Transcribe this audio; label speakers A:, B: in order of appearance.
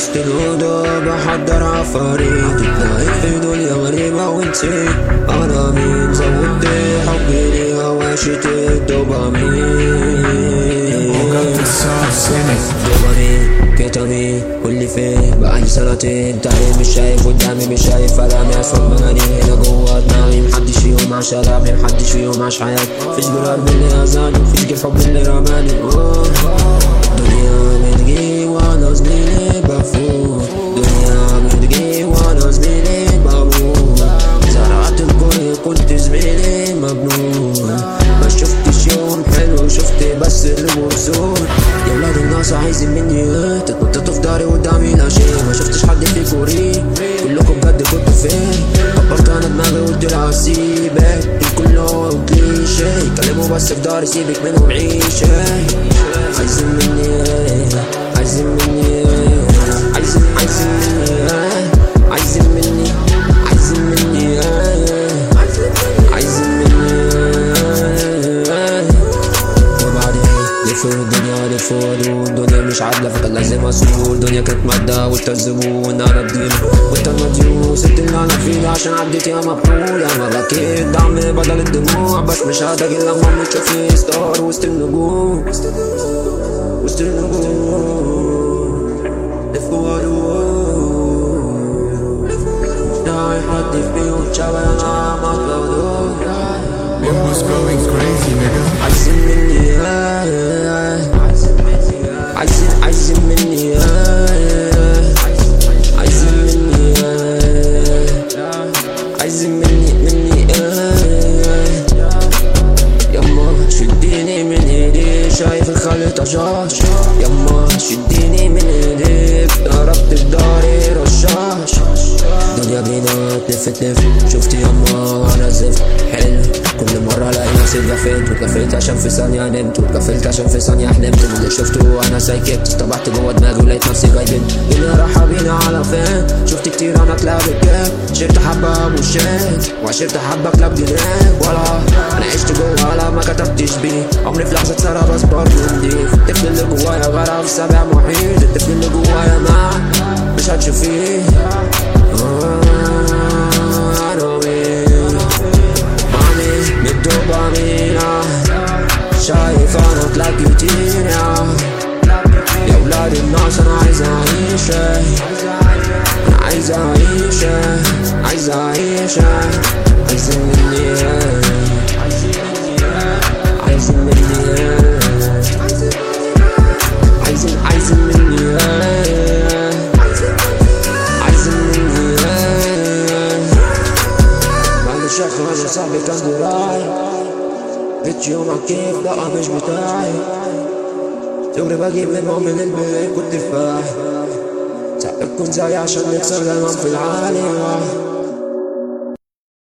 A: وسط الأوضة بحضر عفاريت تتلاقي في دنيا غريبة وانتي أنا مين زودت حبي ليها وعشت الدوبامين دوبامين كيتامين واللي فيه بقالي سنتين تعرف مش شايف قدامي مش شايف ألامي أصوات مغاني هنا جوا دماغي محدش فيهم عاش ألامي محدش فيهم عاش حياتي فيش بالقلب اللي أذاني فيش الحب اللي رماني أوه. دنيا بتجي وانا زميلي بفوت دنيا بتجي وانا زميلي بموت زرعت الكل كنت زميلي مجنون ما شفتش يوم حلو شفت بس المرسول يا ولاد الناس عايزين مني ايه تتنططوا في داري قدامي لا شيء ما شفتش حد فيكوا ريق كلكم بجد كنتوا فين كبرت انا دماغي وقلت لها سيبك الكل هو كليشيه يكلموا بس في داري سيبك منهم عيشه عايزين مني ايه عايزين مني ايه عايزين عايزين مني ايه عايزين مني عايزين مني ايه عايزين مني ايه وبعدين لفوا الدنيا لفوا ودود الدنيا مش عادلة فكان لازم اسول الدنيا كانت مادة وانت الزبون انا الدين وانت المديون سبت اللي انا فيه عشان عديت يا مبحول يا ما بكيت دعم بدل الدموع بس مش هداك لما مش تشوفني ستار وسط النجوم وسط النجوم لفوا ودود داعي حد فيهم شبه انا مطلوب
B: Bambo's going crazy, nigga.
A: عايزين مني ايه عايزين عايزين مني ايه عايزين مني ايه عايزين مني مني ايه يما شديني من ايدي شايف الخليط شاش يما شديني من ايديك ضربت في داري رشاش دنيا بينا تلف تلف شفت يما انا زفت حلو كل مرة الاقي نفسي اتغفلت واتغفلت عشان في ثانية نمت واتغفلت عشان في ثانية حلمت من اللي شفته انا سايكت طبعت جوا دماغي ولقيت نفسي جايبين الدنيا رايحة بينا على فين شفت كتير انا كلاب الكاب شرت حبة بوشات وعشرت حبة كلاب جناب ولا انا عشت جوا ولا ما كتبتش بيه عمري في لحظة اتسرى بس برضه نضيف الطفل اللي جوايا غرق في سبع محيط الطفل اللي جوايا ما مش هتشوفيه آه، أنا مين مامي من الدوبامين آه. شايف انا كلاب كتير يا يا ولاد الناس انا عايز اعيش انا عايز اعيش عايز اعيش عايزين مني إيه؟ عايزين مني إيه؟ عايزين عايزين مني إيه؟ عايزين مني إيه؟ بعد الشيخ انا صاحبي كان دراعي جيت يومك كيف لا مش بتاعي دغري بجيب منهم من البيت كنت تفاح تعب كنت زي عشان نكسر الهم في العالي